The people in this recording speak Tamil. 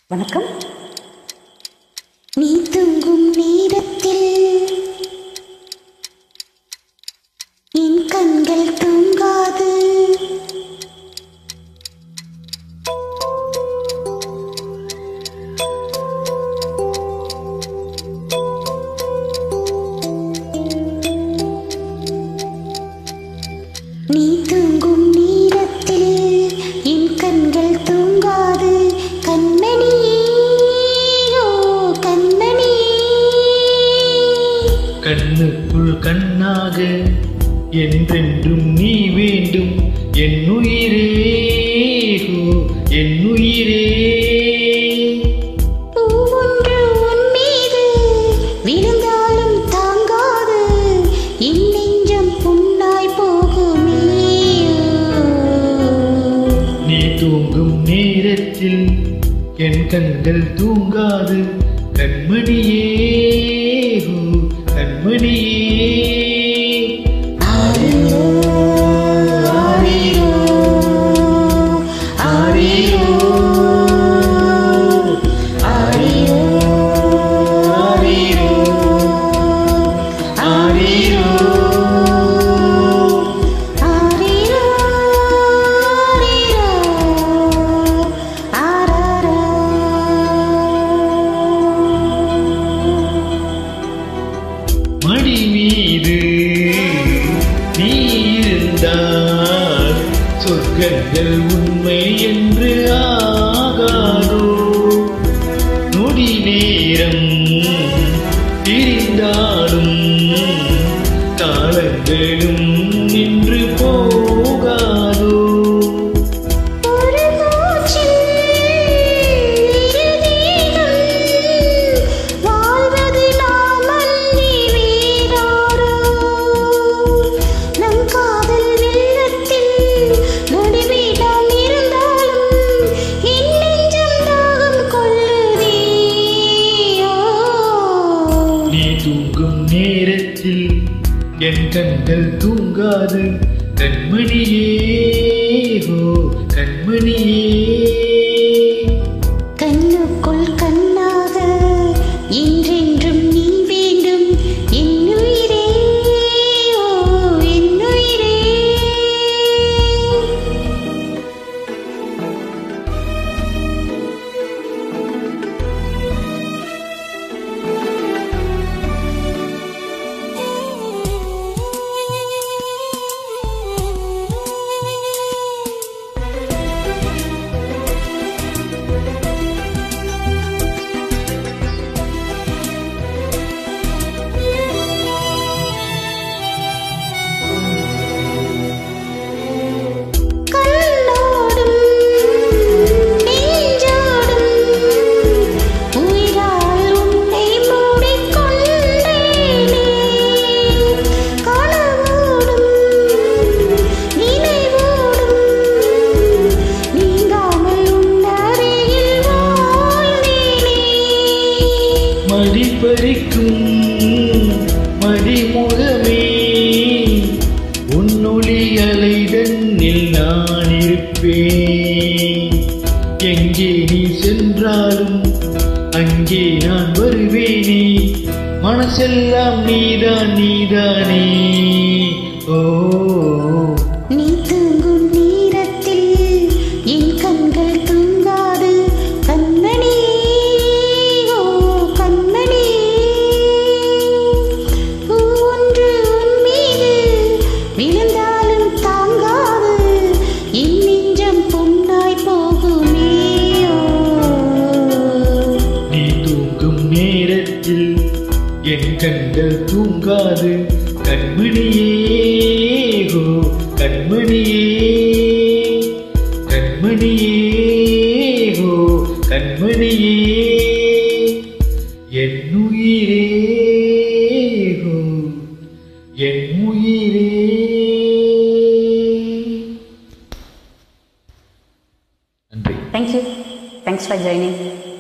வணக்கம் நீ தூங்கும் நேரத்தில் என் கண்கள் தூங்காது நீ தூங்கும் நேரத்தில் என் கண்கள் தூங்காது கண்மணியே ஓ கண்மணியே கண்ணுக்குள் கண்ணாக என்றென்றும் நீ வேண்டும் என் உயிரே ஹோ, என் உயிரே பூவொன்று உன் மீது விழுந்தாலும் தாங்காது என் நெஞ்சம் புண்ணாய் போகுமே நீ தூங்கும் நேரத்தில் என் கண்கள் தூங்காது கண்மணியே ஹோ, கண்மணியே ஆரிரோ ஆரிரோ ஆரிரோ ஆரிரோ ஆரிரோ ஆரீரோ ஆரிரோ ஆரிரோ ஆராரோ மடி மீது நீ இருந்தால் சொர்க்கங்கள் உண்மை என்று ஆகாதோ நொடி நேரம் பிரிந்தாலும் காலங்களும் நின்று போகாதோ ஒரு மூச்சில் இரு தேகம் வாழ்வது நாம் அன்றி வேறாரோ நம் காதல் வெள்ளத்தில் நடுவிடம் இருந்தாலும் என் நெஞ்சம் தாகம் கொள்ளுதேயோ நீ தூங்கும் நேரத்தில் என் கண்கள் தூங்காது கண்மணியே ஹோ கண்மணியே கண்ணுக்குள் கண்ணாக என்றென்றும் நீ வேண்டும் என் உயிரே ஓ என் உயிரே கண்ணோடும் நெஞ்சோடும் உயிரால் உன்னை மூடிக்கொண்டேனே கனவோடும் நினைவோடும் நீங்காமல் உன்னருகில் வாழ்ந்தேனே மடி பறிக்கும் மடிமுகமே உன்னொளி அலைதன்னில் நான் இருப்பேன் எங்கே நீ சென்றாலும் அங்கே நான் வருவேனே மனசெல்லாம் நீதான் நீதானே ஓ நீ தூங்கும் நேரத்தில் என் கண்கள் தூங்காது கண்மணியே ஓ கண்மணியே பூவொன்று உன் மீது விழுந்தாலும் தாங்காது என் நெஞ்சம் புண்ணாய் போகுமே ஓ நீ தூங்கும் நேரத்தில் என் கண்கள் தூங்காது கண்மணியே ஹோ கண்மணியே கண்மணியே ஹோ கண்மணியே என் உயிரே ஹோ என் உயிரே நன்றி தேங்க்யூ தேங்க்ஸ் ஃபார் ஜாயினிங்